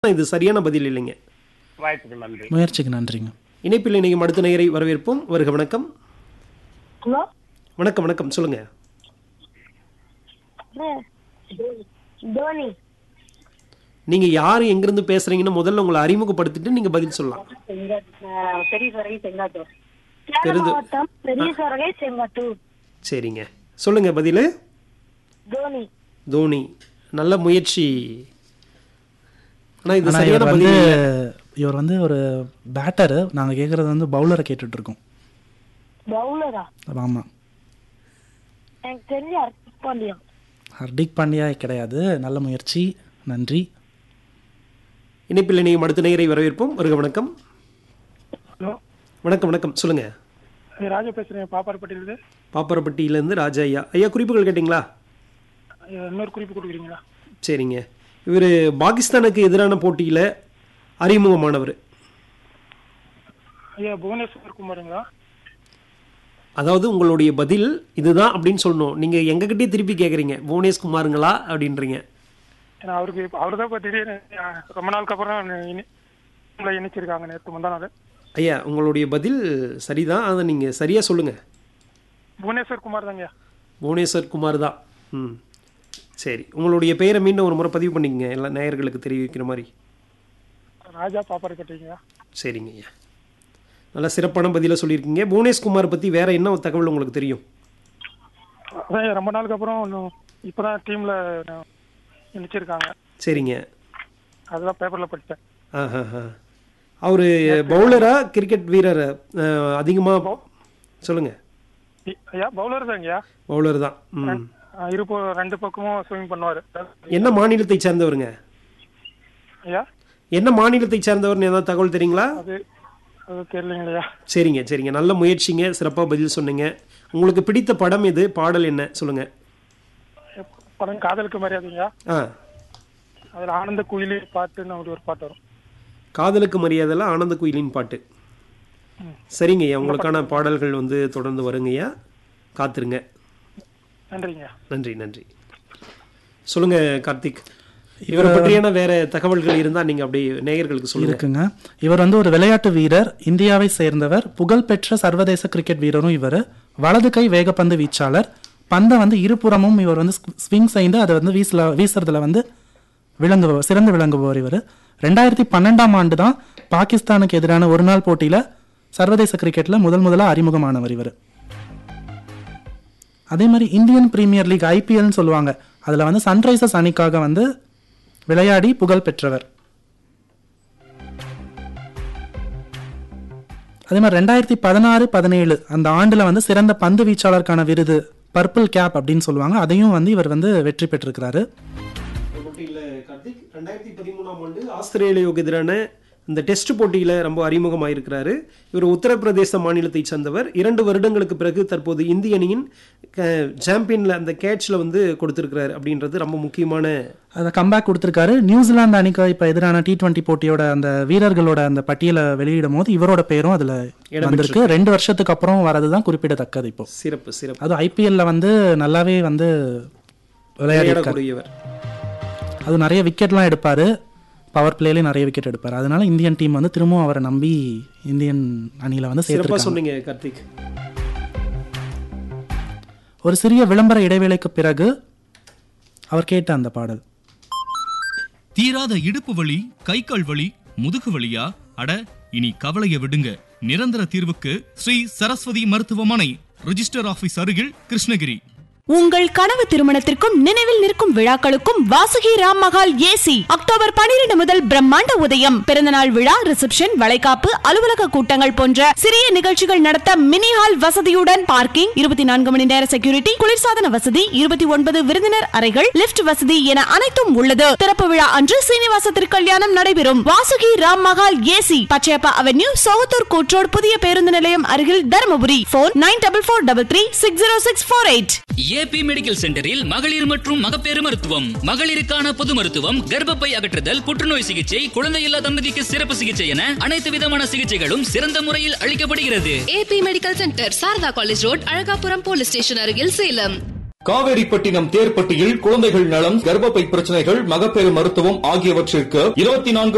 இது சரியான பதில் இல்லைங்க வாய்ப்புக்கு நன்றி முயற்சிக்கு நன்றிங்க இணைப்பில் இணையும் அடுத்த நேயரை வரவேற்போம் வருக வணக்கம் ஹலோ வணக்கம் வணக்கம் சொல்லுங்க தோனி நீங்க யார் எங்கிருந்து பேசுறீங்கன்னு முதல்ல உங்களை அறிமுகப்படுத்திட்டு நீங்க பதில் சொல்லலாம் பெரிய சரகை செங்காட்டூர் பெருது- மாவட்டம் பெரிய சரகை செங்காட்டூர் சரிங்க சொல்லுங்க பதில் தோனி தோனி நல்ல முயற்சி ஆனா இது ஆனா சரியான இவர் வந்து பதில் இல்ல. இவர் வந்து ஒரு பேட்டரு நாங்க கேக்குறது வந்து பவுலரை கேட்டுட்டு இருக்கோம் பவுலரா ஆமா எனக்கு தெரிஞ்ச அர்த்தம் பாண்டியம் ஹர்திக் பாண்டியா கிடையாது நல்ல முயற்சி நன்றி இணைப்பில் இணையும் அடுத்த நேயரை வரவேற்போம் வருக வணக்கம் ஹலோ வணக்கம் வணக்கம் சொல்லுங்க ராஜா பேசுறேன் பாப்பாரப்பட்டியிலிருந்து பாப்பரப்பட்டியிலேருந்து ராஜா ஐயா ஐயா குறிப்புகள் கேட்டிங்களா ஐயா, இன்னொரு குறிப்பு கொடுக்குறீங்களா சரிங்க இவர் பாகிஸ்தானுக்கு எதிரான போட்டியில் அறிமுகமானவர் ஐயா புவனேஸ்வர் குமாருங்களா அதாவது உங்களுடைய பதில் இதுதான் அப்படின்னு சொல்லணும் நீங்கள் எங்ககிட்டயே திருப்பி கேட்குறீங்க புவனேஷ் குமாருங்களா அப்படின்றீங்க ஏன்னா அவருக்கு அவர் தான் இப்போ திடீர்னு ஆ, ரொம்ப நாளுக்கு அப்புறம் இனி உங்களை இணைச்சிருக்காங்க நேற்று முந்தா நாள் ஐயா உங்களுடைய பதில் சரிதான் அதை நீங்கள் சரியாக சொல்லுங்கள் புவனேஸ்வர் குமார் தாங்க புவனேஸ்வர் குமார் தான் ம் சரி உங்களுடைய பெயரை மீண்டும் ஒரு முறை பதிவு பண்ணிக்கங்க எல்லா நேயர்களுக்கு தெரிவிக்கிற மாதிரி ராஜா பாப்பாரப்பட்டிங்களா சரிங்க ஐயா நல்லா சிறப்பான பதிலாக சொல்லியிருக்கீங்க புவனேஷ் குமார் பற்றி வேற என்ன தகவல் உங்களுக்கு தெரியும் அதான் ஐயா, ரொம்ப நாளுக்கு அப்புறம் இன்னும் இப்போதான் டீம்ல இணைச்சிருக்காங்க சரிங்க அதெல்லாம் பேப்பர்ல படித்தேன் ஆஹா அவர் பவுலரா கிரிக்கெட் வீரர் அதிகமாக சொல்லுங்கள் இ- ஐயா பவுலர் தாங்கய்யா பவுலர் தான் ம் ஆ, இரு போ- ரெண்டு பக்கமும் ஸ்விமிங் பண்ணுவாரு என்ன மாநிலத்தை சேர்ந்தவருங்க ஐயா என்ன மாநிலத்தை சேர்ந்தவர்னு ஏதாவது தகவல் தெரியுங்களா அது அது தெரியலைங்களையா சரிங்க சரிங்க நல்ல முயற்சிங்க சிறப்பாக பதில் சொன்னீங்க உங்களுக்கு பிடித்த படம் எது பாடல் என்ன சொல்லுங்க படம் காதலுக்கு மரியாதைங்க ஆ அதுல ஆனந்த குயிலி பாட்டுன்னு அப்படி ஒரு பாட்டு வரும் காதலுக்கு மரியாதைல ஆனந்த குயிலின் பாட்டு சரிங்கய்யா உங்களுக்கான பாடல்கள் வந்து தொடர்ந்து வருங்கய்யா காத்துருங்க நன்றிங்க நன்றி நன்றி சொல்லுங்க கார்த்திக் இவரை பற்றியான வேற தகவல்கள் இருந்தா நீங்க அப்படியே நேயர்களுக்கு சொல்லுங்க இருக்குங்க இவர் வந்து ஒரு விளையாட்டு வீரர் இந்தியாவை சேர்ந்தவர் புகழ்பெற்ற சர்வதேச கிரிக்கெட் வீரரும் இவர் வலது கை வேகப்பந்து வீச்சாளர் பந்தை வந்து இருபுறமும் இவர் வந்து ஸ்விங் செய்து அதை வந்து வீசல வீசுறதுல வந்து விளங்குபவர் சிறந்து விளங்குபவர் இவர் ரெண்டாயிரத்தி பன்னெண்டாம் ஆண்டு தான் பாகிஸ்தானுக்கு எதிரான ஒரு நாள் போட்டியில சர்வதேச கிரிக்கெட்ல முதல் முதலா அறிமுகமானவர் இவர் அதே மாதிரி இந்தியன் பிரீமியர் லீக் ஐபிஎல்னு சொல்லுவாங்க அதுல வந்து சன்ரைசர்ஸ் அணிக்காக வந்து விளையாடி புகழ் பெற்றவர் அதே மாதிரி ரெண்டாயிரத்தி பதினாறு பதினேழு அந்த ஆண்டுல வந்து சிறந்த பந்து வீச்சாளருக்கான விருது பர்பிள் கேப் அப்படின்னு சொல்லுவாங்க அதையும் வந்து இவர் வந்து வெற்றி பெற்றிருக்கிறாரு போட்டியில் கார்த்திக் ரெண்டாயிரத்தி பதிமூணாம் ஆண்டு ஆஸ்திரேலியாவுக்கு எதிரான இந்த டெஸ்ட் போட்டியில் ரொம்ப அறிமுகமாயிருக்கிறாரு இவர் உத்தரப்பிரதேச மாநிலத்தை சேர்ந்தவர் இரண்டு வருடங்களுக்கு பிறகு தற்போது இந்திய அணியின் சாம்பியனில் அந்த கேட்சில் வந்து கொடுத்திருக்கிறாரு அப்படின்றது ரொம்ப முக்கியமான அதை கம்பேக் கொடுத்திருக்காரு நியூசிலாந்து அணிக்கு இப்ப எதிரான டி டுவெண்ட்டி போட்டியோட அந்த வீரர்களோட அந்த பட்டியலை வெளியிடும் போது இவரோட பேரும் அதுல வந்திருக்கு ரெண்டு வருஷத்துக்கு அப்புறம் வரதுதான் குறிப்பிடத்தக்கது இப்போ சிறப்பு சிறப்பு அது ஐபிஎல்ல வந்து நல்லாவே வந்து விளையாடி விளையாடக்கூடியவர் அது நிறைய விக்கெட்லாம் எடுப்பாரு பவர் பிளேலயும் நிறைய விக்கெட் எடுப்பாரு அதனால இந்தியன் டீம் வந்து திரும்பவும் அவரை நம்பி இந்தியன் அணியில வந்து சிறப்பாக சேர்த்திருக்காங்க சொன்னீங்க கார்த்திக் ஒரு சிறிய விளம்பர இடைவேளைக்கு பிறகு அவர் கேட்ட அந்த பாடல் தீராத இடுப்பு வலி கை கால் வலி முதுகு வலியா அட இனி கவலைய விடுங்க நிரந்தர தீர்வுக்கு ஸ்ரீ சரஸ்வதி மருத்துவமனை ரிஜிஸ்டர் ஆபீஸ் அருகில் கிருஷ்ணகிரி உங்கள் கனவு திருமணத்திற்கும் நினைவில் நிற்கும் விழாக்களுக்கும் வாசுகி ராம் மகால் ஏசி அக்டோபர் பனிரெண்டு முதல் பிரம்மாண்ட உதயம் பிறந்தநாள் விழா ரிசப்ஷன் வளைகாப்பு அலுவலக கூட்டங்கள் போன்ற சிறிய நிகழ்ச்சிகள் நடத்த மினி ஹால் வசதியுடன் பார்க்கிங் இருபத்தி நான்கு மணி நேர செக்யூரிட்டி குளிர்சாதன வசதி இருபத்தி ஒன்பது விருந்தினர் அறைகள் லிப்ட் வசதி என அனைத்தும் உள்ளது திறப்பு விழா அன்று சீனிவாச திருக்கல்யாணம் நடைபெறும் வாசுகி ராம் மகால் ஏசி பச்சையப்பா அவென்யூ சோகத்தூர் கூற்றோடு புதிய பேருந்து நிலையம் அருகில் Dharmapuri phone nine double four double three six zero six four eight AB medical சென்டரில் மகளிர் மற்றும் மகப்பேறு மருத்துவம் மகளிருக்கான பொது மருத்துவம் கர்ப்பப்பை அகற்றுதல் புற்றுநோய் சிகிச்சை குழந்தையில்லா தம்பதிக்கு சிறப்பு சிகிச்சை என அனைத்து விதமான சிகிச்சைகளும் சிறந்த முறையில் அளிக்கப்படுகிறது AB medical centre Sarada college road Azhagapuram police station அருகில் சேலம் காவேரிப்பட்டினம் தேர்ப்பட்டியில் குழந்தைகள் நலம் கர்ப்பப்பை பிரச்சனைகள் மகப்பேறு மருத்துவம் ஆகியவற்றிற்கு இருபத்தி நான்கு